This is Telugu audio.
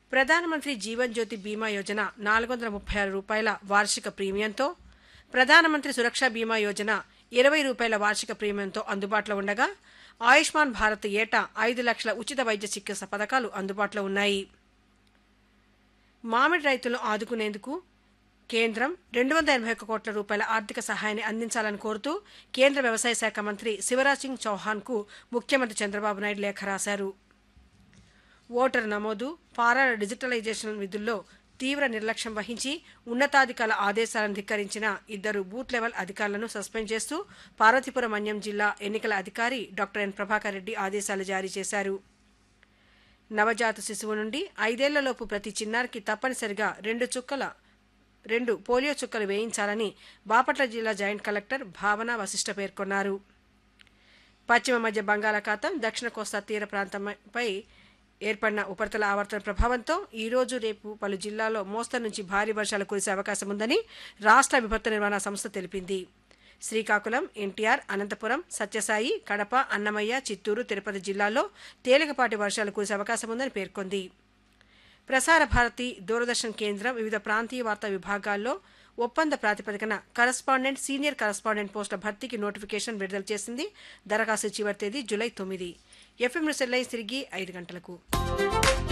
ప్రధానమంత్రి జీవన్ జ్యోతి బీమా యోజన నాలుగు వందల ముప్పై ఆరు రూపాయల వార్షిక ప్రీమియంతో ప్రధానమంత్రి సురక్ష బీమా యోజన ఇరవై రూపాయల వార్షిక ప్రీమియంతో అందుబాటులో ఉండగా ఆయుష్మాన్ భారత్ ఏటా ఐదు లక్షల ఉచిత వైద్య చికిత్స పథకాలు అందుబాటులో ఉన్నాయి మామిడి రైతులను ఆదుకునేందుకు కేంద్రం రెండు వందల ఎనభై ఒక్క కోట్ల రూపాయల ఆర్థిక సహాయాన్ని అందించాలని కోరుతూ కేంద్ర వ్యవసాయ శాఖ మంత్రి శివరాజ్ సింగ్ చౌహాన్కు ముఖ్యమంత్రి చంద్రబాబు నాయుడు లేఖ రాశారు ఓటరు నమోదు పారాల డిజిటలైజేషన్ విధుల్లో తీవ్ర నిర్లక్ష్యం వహించి ఉన్నతాధికారుల ఆదేశాలను ధిక్కరించిన ఇద్దరు బూత్ లెవెల్ అధికారులను సస్పెండ్ చేస్తూ పార్వతీపురం మన్యం జిల్లా ఎన్నికల అధికారి డాక్టర్ ఎన్ ప్రభాకర్ రెడ్డి ఆదేశాలు జారీ చేశారు నవజాత శిశువు నుండి ఐదేళ్లలోపు ప్రతి చిన్నారికి తప్పనిసరిగా రెండు చుక్కల రెండు పోలియో చుక్కలు వేయించాలని బాపట్ల జిల్లా జాయింట్ కలెక్టర్ భావన వశిష్ఠ పేర్కొన్నారు పశ్చిమ మధ్య బంగాళాఖాతం దక్షిణ కోస్తా తీర ప్రాంతంపై ఏర్పడిన ఉపరితల ఆవర్తన ప్రభావంతో ఈ రోజు రేపు పలు జిల్లాల్లో మోస్తరు నుంచి భారీ వర్షాలు కురిసే అవకాశం ఉందని రాష్ట్ర విపత్తు నిర్వహణ సంస్థ తెలిపింది శ్రీకాకుళం ఎన్టీఆర్ అనంతపురం సత్యసాయి కడప అన్నమయ్య చిత్తూరు తిరుపతి జిల్లాల్లో తేలికపాటి వర్షాలు కురిసే అవకాశం ఉందని పేర్కొంది ప్రసార భారతి దూరదర్శన్ కేంద్రం వివిధ ప్రాంతీయ వార్తా విభాగాల్లో ఒప్పంద ప్రాతిపదికన కరస్పాండెంట్ సీనియర్ కరస్పాండెంట్ పోస్టుల భర్తీకి నోటిఫికేషన్ విడుదల చేసింది దరఖాస్తు చివరి తేదీ జూలై తొమ్మిది ఎఫ్ఎం న్యూస్ హెడ్లైన్స్ తిరిగి ఐదు గంటలకు